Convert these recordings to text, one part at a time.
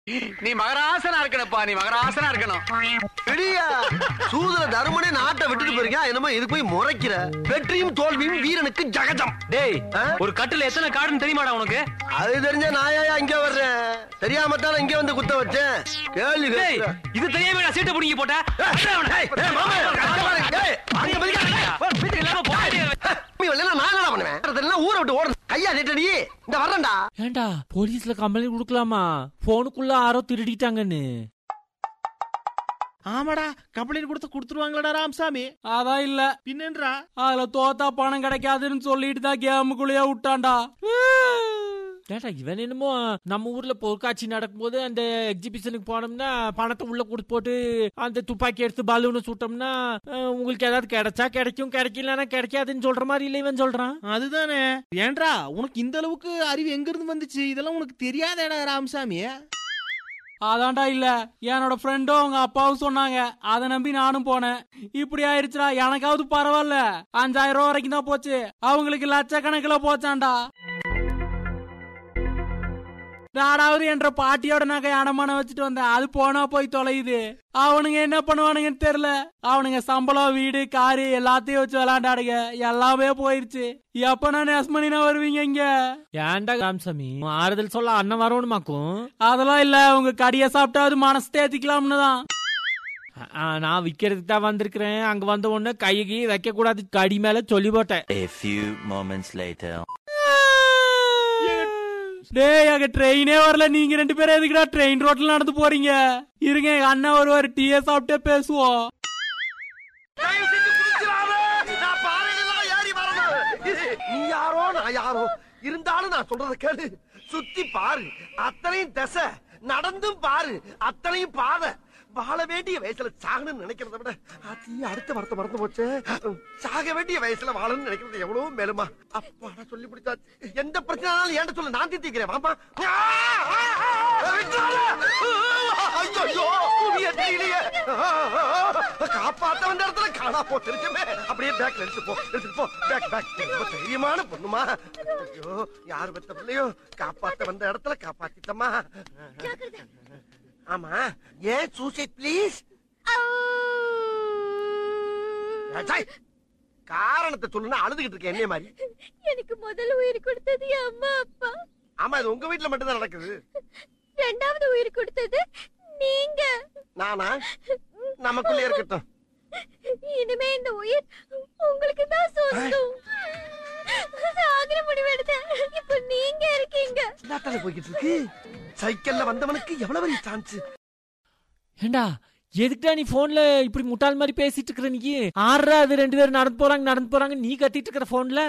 நீ மகராசனா இருக்கணும்ப்பா நீ மகராசனா இருக்கணும் பெரியா சூதுல தருமனே நாட்டை விட்டுட்டு போயிருக்கா என்னமோ இது போய் முறைக்கிற வெற்றியும் தோல்வியும் வீரனுக்கு ஜகஜம் டேய் ஆ? ஒரு கட்டுல எத்தனை காடுன்னு தெரியுமாடா உனக்கு அது தெரிஞ்ச நாயா இங்க வர்றேன் தெரியாம தான் இங்க வந்து குத்த வச்சேன் கேள்வி டேய் கேட்கிற. இது தெரியாம நான் சீட்டை புடிங்கி போட்ட அடிடா அவனை. ஏய், ஏய், மாமா, கஷ்டமா இருக்கு. ஏய், அங்க மதிக்காத. வீட்டுக்கு இல்லாம போகாதே. நீ வரலைன்னா நான் என்னடா பண்ணுவேன் அதெல்லாம் ஊரை விட்டு ஓடணும் கையா நீட்டடி இந்த வர்றேன்டா ஏண்டா போலீஸ்ல கம்ப்ளைண்ட் கொடுக்கலாமா போனுக்குள்ள யாரோ திருடிட்டாங்கன்னு ஆமாடா கம்ப்ளைண்ட் கொடுத்து கொடுத்துருவாங்களடா ராமசாமி அதான் இல்ல பின்னன்றா அதுல தோத்தா பணம் கிடைக்காதுன்னு சொல்லிட்டு தான் கேமுக்குள்ளேயே விட்டான்டா ஏண்டா இவன் என்னமோ நம்ம ஊர்ல பொருட்காட்சி நடக்கும்போது அந்த எக்ஸிபிஷனுக்கு போனோம்னா பணத்தை உள்ள கொடுத்து போட்டு அந்த துப்பாக்கி எடுத்து பலூனை சுட்டோம்னா அஹ், உங்களுக்கு ஏதாவது கிடைச்சா கிடைக்கும் கிடைக்கலன்னா கிடைக்காதுன்னு சொல்ற மாதிரி இல்ல இவன் சொல்றான் அதுதானே ஏன்டா உனக்கு இந்த அளவுக்கு அறிவு எங்க இருந்து வந்துச்சு இதெல்லாம் உனக்கு தெரியாதேடா ராமசாமி அதான்டா இல்ல என்னோட ஃப்ரெண்டும் அவங்க அப்பாவும் சொன்னாங்க அதை நம்பி நானும் போனேன் இப்படி ஆயிருச்சுடா எனக்காவது பரவாயில்ல அஞ்சாயிரம் ரூபாய் வரைக்கும் தான் போச்சு அவங்களுக்கு லட்சக்கணக்கில் போச்சாண்டா நானாவது என்ற பாட்டியோட நகை அடமானம் வச்சுட்டு வந்தேன் அது போனா போய் தொலையுது அவனுங்க என்ன பண்ணுவானுங்கன்னு தெரியல அவனுங்க சம்பளம் வீடு காரு எல்லாத்தையும் வச்சு விளாண்டாடுங்க எல்லாமே போயிருச்சு எப்ப நான் நெஸ்மணினா வருவீங்க இங்க ஏன்டா ராமசாமி ஆறுதல் சொல்ல அண்ணன் வரணுமாக்கும் அதெல்லாம் இல்ல உங்க கடிய சாப்பிட்டாவது மனசு தேத்திக்கலாம்னு தான் ஆ, நான் விக்கிறதுக்கு தான் வந்திருக்கிறேன் அங்க வந்த உடனே கையை வைக்க கூடாது கடி மேல சொல்லி போட்டேன் A few moments later. டேய் அங்க ட்ரெயினே வரல நீங்க ரெண்டு பேரும் எதுக்குடா ட்ரெயின் ரோட்ல நடந்து போறீங்க இருங்க எங்க அண்ணன் வருவாரு டீயை சாப்பிட்டே பேசுவோம் தயவு செஞ்சு குதிச்சிடாத. நான் பாறையிலலாம் ஏறி வரணும். நீ யாரோ நான் யாரோ இருந்தாலும் நான் சொல்றத கேளு சுத்தி பாரு அத்தனையும் தசை நடந்தும் பாரு அத்தனையும் பாதை வாழ வேண்டிய வயசுல சாகணும்னு நினைக்கிறத விட அதி அடுத்த வார்த்தை மறந்து போச்சு சாக வேண்டிய வயசுல வாழணும்னு நினைக்கிறது எவ்வளவு மேலுமா அப்பா சொல்லி பிடிச்சாச்சு எந்த பிரச்சனைனாலும் ஏன்ட சொல்ல நான் தீர்த்திக்கிறேன் வாப்பா ஐயோ புதிய தெரியலையே காப்பாத்த வந்த இடத்துல காணா போட்டுருச்சுமே அப்படியே பேக்ல எடுத்து போ எடுத்து போ பேக் பேக் ரொம்ப தைரியமான பொண்ணுமா ஐயோ யார் பெத்த பிள்ளையோ காப்பாத்த வந்த இடத்துல காப்பாத்திட்டமா ஆமா ஏன் சூசைட் ப்ளீஸ் காரணத்தை சொல்லுனா அழுதுகிட்டு இருக்கேன் என்ன மாதிரி எனக்கு முதல்ல உயிர் கொடுத்தது என் அம்மா அப்பா ஆமா இது உங்க வீட்டுல மட்டும் தான் நடக்குது ரெண்டாவது உயிர் கொடுத்தது நீங்க நானா நமக்குள்ளே இருக்கட்டும் இனிமே இந்த உயிர் உங்களுக்கு தான் சொந்தம் சாகர முடிவெடுத்தேன் இப்ப நீங்க இருக்கீங்க இல்லாத்தால போய்கிட்டு இருக்கு சைக்கிள்ல வந்தவனுக்கு எவ்வளவு பெரிய சான்ஸ் ஏண்டா எதுக்குடா நீ போன்ல இப்படி முட்டாள் மாதிரி பேசிட்டு இருக்கிற நீ ஆறா அது ரெண்டு பேரும் நடந்து போறாங்க நடந்து போறாங்க நீ கத்திட்டு இருக்கிற போன்ல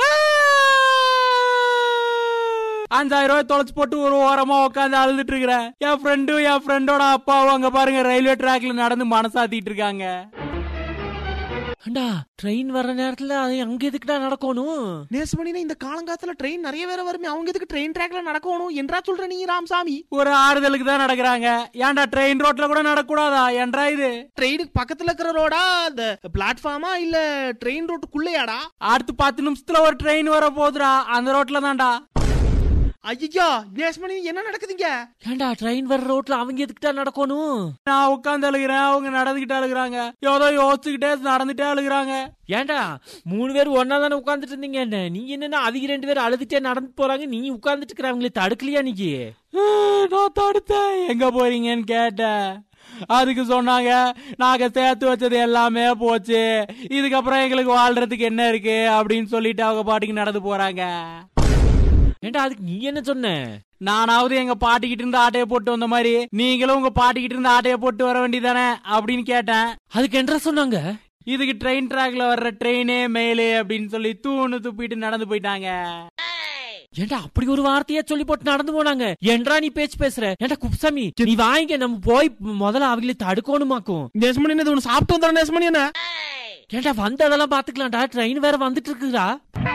அஞ்சாயிரம் ரூபாய் தொலைச்சு போட்டு ஒரு ஓரமா உட்காந்து அழுதுட்டு இருக்கிறேன் என் ஃப்ரெண்டும் என் ஃப்ரெண்டோட அப்பாவும் அங்க பாருங்க ரயில்வே ட்ராக்ல நடந்து மனசாத்திட்டு இருக்காங்க ஏண்டா ட்ரெயின் வர்ற நேரத்துல அது அங்க எதுக்குடா நடக்கணும் நேசமணினா இந்த காலங்காலத்துல ட்ரெயின் நிறைய வேற வருமே அவங்க எதுக்கு ட்ரெயின் ட்ராக்ல நடக்கணும் என்றா சொல்ற நீ ராமசாமி ஒரு ஆறுதலுக்கு தான் நடக்கிறாங்க ஏன்டா ட்ரெயின் ரோட்ல கூட நடக்கூடாதா என்றா இது ட்ரெயினுக்கு பக்கத்துல இருக்கிற ரோடா இந்த பிளாட்ஃபார்மா இல்ல ட்ரெயின் ரோட்டுக்குள்ளேயாடா அடுத்து பத்து நிமிஷத்துல ஒரு ட்ரெயின் வர போகுதுடா அந்த ரோட்ல தான்டா ஐயா நேசமணி என்ன நடக்குதுங்க ஏன்டா ட்ரெயின் வர்ற ரோட்ல அவங்க எதுக்கிட்டா நடக்கணும் நான் உட்காந்து அழுகிறேன் அவங்க நடந்துகிட்டே அழுகுறாங்க ஏதோ யோசிச்சுக்கிட்டே நடந்துட்டே அழுகுறாங்க ஏன்டா மூணு பேர் ஒன்னா தானே உட்காந்துட்டு இருந்தீங்க என்ன நீங்க என்னன்னா அவங்க ரெண்டு பேரும் அழுதுட்டே நடந்து போறாங்க நீ உட்கார்ந்துட்டு இருக்கிறவங்களே தடுக்கலையா நீங்க நான் தடுத்தேன் எங்க போறீங்கன்னு கேட்டேன் அதுக்கு சொன்னாங்க நாங்க சேர்த்து வச்சது எல்லாமே போச்சு இதுக்கப்புறம் எங்களுக்கு வாழ்றதுக்கு என்ன இருக்கு அப்படின்னு சொல்லிட்டு அவங்க பாட்டுக்கு நடந்து போறாங்க ஏண்டா அதுக்கு நீ என்ன சொன்ன நானாவது எங்க பாட்டிக்கிட்ட இருந்து ஆட்டைய போட்டு வந்த மாதிரி நீங்களும் உங்க பாட்டிக்கிட்ட இருந்து ஆட்டைய போட்டு வர வேண்டியதானே அப்படின்னு கேட்டேன் அதுக்கு என்ன சொன்னாங்க இதுக்கு ட்ரெயின் ட்ராக்ல வர்ற ட்ரெயினே மேலே அப்படின்னு சொல்லி தூணு துப்பிட்டு நடந்து போயிட்டாங்க ஏண்டா அப்படி ஒரு வார்த்தையா சொல்லி போட்டு நடந்து போனாங்க என்றா நீ பேச்சு பேசுற ஏண்டா குப்சாமி நீ வாங்கிக்க நம்ம போய் முதல்ல அவங்கள தடுக்கணுமாக்கும் நேசமணி என்ன ஒண்ணு சாப்பிட்டு வந்தா நேசமணி என்ன ஏண்டா வந்ததெல்லாம் பாத்துக்கலாம்டா ட்ரெயின் வேற வந்துட்டு இருக்குடா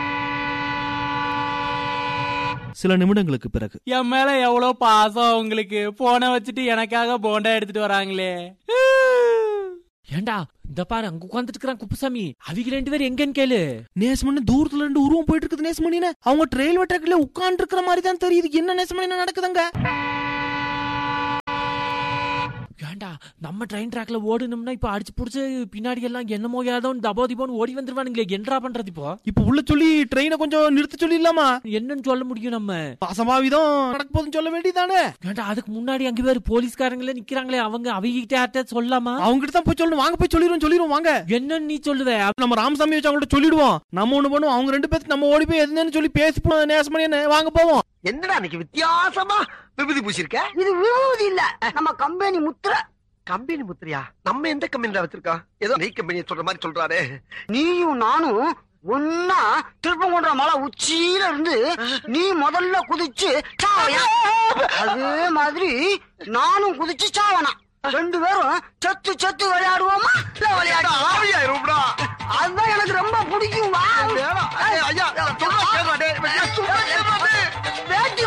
சில நிமிடங்களுக்கு பிறகு என் மேல எவ்வளவு பாசம் உங்களுக்கு போனை வச்சுட்டு எனக்காக போண்டா எடுத்துட்டு வராங்களே ஏண்டா இந்த பாரு அங்க உட்காந்துட்டு இருக்கிறான் குப்புசாமி அவங்க ரெண்டு பேரும் எங்கன்னு கேளு நேசமணி தூரத்துல இருந்து உருவம் போயிட்டு இருக்குது நேசமணி அவங்க ரயில்வே ட்ராக்ல உட்கார்ந்து இருக்கிற மாதிரி தான் தெரியுது என்ன நேசமணி நடக்குதுங்க ஏன்டா நம்ம ட்ரெயின் ட்ராக்ல ஓடுனோம்னா இப்ப அடிச்சு புடிச்சு பின்னாடி எல்லாம் என்னமோ ஏதோ தபோ திபோன்னு ஓடி வந்துருவானுங்களே என்னடா பண்றது இப்போ இப்ப உள்ள சொல்லி ட்ரெயினை கொஞ்சம் நிறுத்த சொல்லிடலாமா என்னன்னு சொல்ல முடியும் நம்ம அசம்பாவிதம் நடக்க போதுன்னு சொல்ல வேண்டியதானே ஏன்டா அதுக்கு முன்னாடி அங்க பேர் போலீஸ்காரங்களே நிக்கிறாங்களே அவங்க அவங்க கிட்ட சொல்லாமா அவங்க கிட்ட தான் போய் சொல்லணும் வாங்க போய் சொல்லிடுவோம் சொல்லிடுவோம் வாங்க என்னன்னு நீ சொல்லுவ நம்ம ராமசாமி வச்சு அவங்கள்ட்ட சொல்லிடுவோம் நம்ம ஒண்ணு பண்ணுவோம் அவங்க ரெண்டு பேருக்கு நம்ம ஓடி போய் எதுன்னு சொல்லி பேசி போ- நேசம் பண்ணி என்ன வாங்க போவோம் என்னடா இன்னைக்கு வித்தியாசமா விபூதி பூசிருக்க இது விபூதி இல்ல நம்ம கம்பெனி முத்திர கம்பெனி முத்திரையா நம்ம எந்த கம்பெனில வச்சிருக்கோம் ஏதோ நெய் கம்பெனி சொல்ற மாதிரி சொல்றாரு நீயும் நானும் ஒன்னா திருப்பங்குன்ற மலை உச்சியில இருந்து நீ முதல்ல குதிச்சு சாவையா அதே மாதிரி நானும் குதிச்சு சாவனா ரெண்டு பேரும் செத்து செத்து விளையாடுவோமா இல்ல விளையாடுவோமா ஆவியாயிரும்டா. அதுதான் எனக்கு ரொம்ப பிடிக்கும் வா. வேணாம். ஐயா, ஐயா, சொல்றத கேளுடா, டேய். ஐயா, சொல்றத கேளுடா, டேய். வேட்டி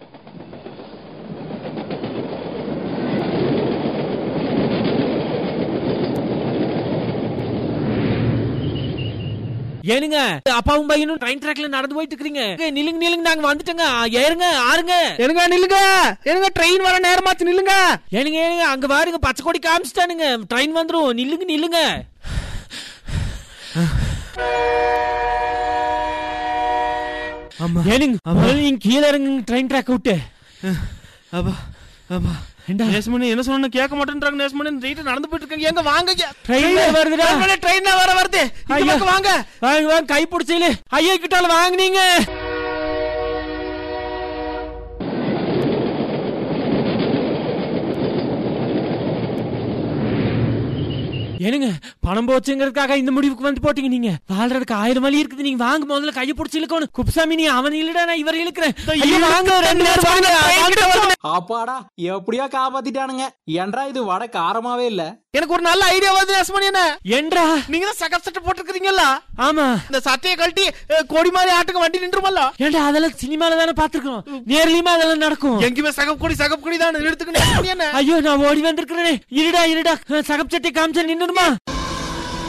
ஏனுங்க அப்பாவும் பையனும் ட்ரெயின் ட்ராக்ல நடந்து போயிட்டு இருக்கீங்க ஏய், நில்லுங்க நில்லுங்க நாங்க வந்துட்டோங்க ஆ, ஏறுங்க ஆறுங்க என்னங்க நில்லுங்க என்னங்க ட்ரெயின் வர நேரமாச்சு நில்லுங்க ஏனுங்க ஏனுங்க அங்க பாருங்க பச்சை கொடி காமிச்சிட்டானுங்க ட்ரெயின் வந்துரும் நில்லுங்க நில்லுங்க ஆமா ஏனுங்க முதல்ல நீங்க கீழே இறங்குங்க ட்ரெயின் ட்ராக் விட்டு அப்பா அப்பா ஏண்டா? நேசமணி என்ன சொன்ன கேட்க மாட்டேன்றாங்க நேசமணி ரைட்டு நடந்து போயிட்டு இருக்காங்க எங்க வாங்க ட்ரெயின் வருதுடா ட்ரெயின்ல வர வருது இந்த ஐயா. பக்கம் வாங்க வாங்க வாங்க கை பிடிச்சல ஐயா கிட்டால வாங்குனீங்க ஏனுங்க பணம் போச்சுங்கிறதுக்காக இந்த முடிவுக்கு வந்து போட்டீங்க நீங்க வாழ்றதுக்கு ஆயிரம் வழி இருக்குது நீங்க வாங்க முதல்ல கையை பிடிச்சி இழுக்கணும் குப்சாமி நீ அவன் இல்லடா நான் இவரை இழுக்கிறேன் ஐயா, வாங்க ரெண்டு பேரும் வாங்க வாங்க. அப்பாடா எப்படியோ காப்பாத்திட்டானுங்க ஏன்டா இது வட காரமாவே இல்ல எனக்கு ஒரு நல்ல ஐடியா வருது நேசமணி என்ன என்றா நீங்க தான் சகப் சட்டை போட்டுருக்கீங்கல்ல ஆமா இந்த சட்டையை கழட்டி அஹ், கொடி மாதிரி ஆட்டுக்கு வண்டி நின்றுமல்ல ஏண்டா அதெல்லாம் சினிமால தானே பாத்துருக்கோம் நேர்லயுமா அதெல்லாம் நடக்கும் எங்கேயுமே சகப் கொடி சகப் கொடி தான் எடுத்துக்கணும் நேசமணி என்ன ஐயோ நான் ஓடி வந்திருக்கிறேனே இருடா இருடா சகப் சட்டை காமிச்சா நின்னுடுமா